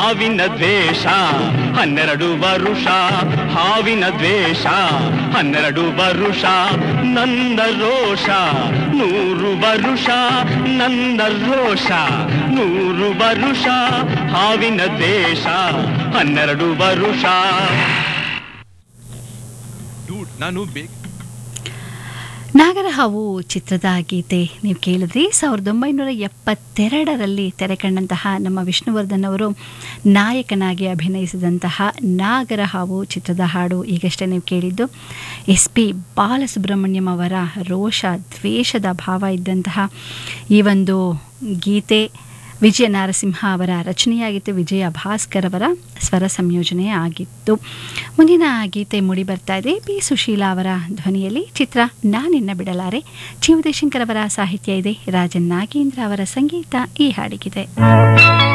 ಹಾವಿನ ದ್ವೇಷ ಹನ್ನೆರಡು ವರುಷ ಹಾವಿನ ದ್ವೇಷ ಹನ್ನೆರಡು ವರುಷ ನಂದ ರೋಷ ನೂರು ವರುಷ ನಂದ ರೋಷ ನೂರು ವರುಷ ಹಾವಿನ ದ್ವೇಷ ಹನ್ನೆರಡು ವರುಷ ಡೂಡ್ ನಾನು ಬೇಗ ನಾಗರಹಾವು ಚಿತ್ರದ ಗೀತೆ ನೀವು ಕೇಳಿದ್ರಿ ಸಾವಿರದ ಒಂಬೈನೂರ ಎಪ್ಪತ್ತೆರಡರಲ್ಲಿ ತೆರೆ ಕಂಡಂತಹ ನಮ್ಮ ವಿಷ್ಣುವರ್ಧನ್ ಅವರು ನಾಯಕನಾಗಿ ಅಭಿನಯಿಸಿದಂತಹ ನಾಗರಹಾವು ಚಿತ್ರದ ಹಾಡು ಈಗಷ್ಟೇ ನೀವು ಕೇಳಿದ್ದು ಎಸ್ ಪಿ ಬಾಲಸುಬ್ರಹ್ಮಣ್ಯಂ ಅವರ ರೋಷ ದ್ವೇಷದ ಭಾವ ಇದ್ದಂತಹ ಈ ಒಂದು ಗೀತೆ ವಿಜಯ ನಾರಸಿಂಹ ಅವರ ರಚನೆಯಾಗಿತ್ತು ವಿಜಯ ಭಾಸ್ಕರ್ ಅವರ ಸ್ವರ ಸಂಯೋಜನೆ ಆಗಿತ್ತು ಮುಂದಿನ ಗೀತೆ ಮೂಡಿ ಬರ್ತಾ ಇದೆ ಪಿ ಸುಶೀಲಾ ಅವರ ಧ್ವನಿಯಲ್ಲಿ ಚಿತ್ರ ನಾನಿನ್ನ ಬಿಡಲಾರೆ ಜೀವದೇಶಂಕರ್ ಅವರ ಸಾಹಿತ್ಯ ಇದೆ ರಾಜನ್ ನಾಗೇಂದ್ರ ಅವರ ಸಂಗೀತ ಈ ಹಾಡಿಗಿದೆ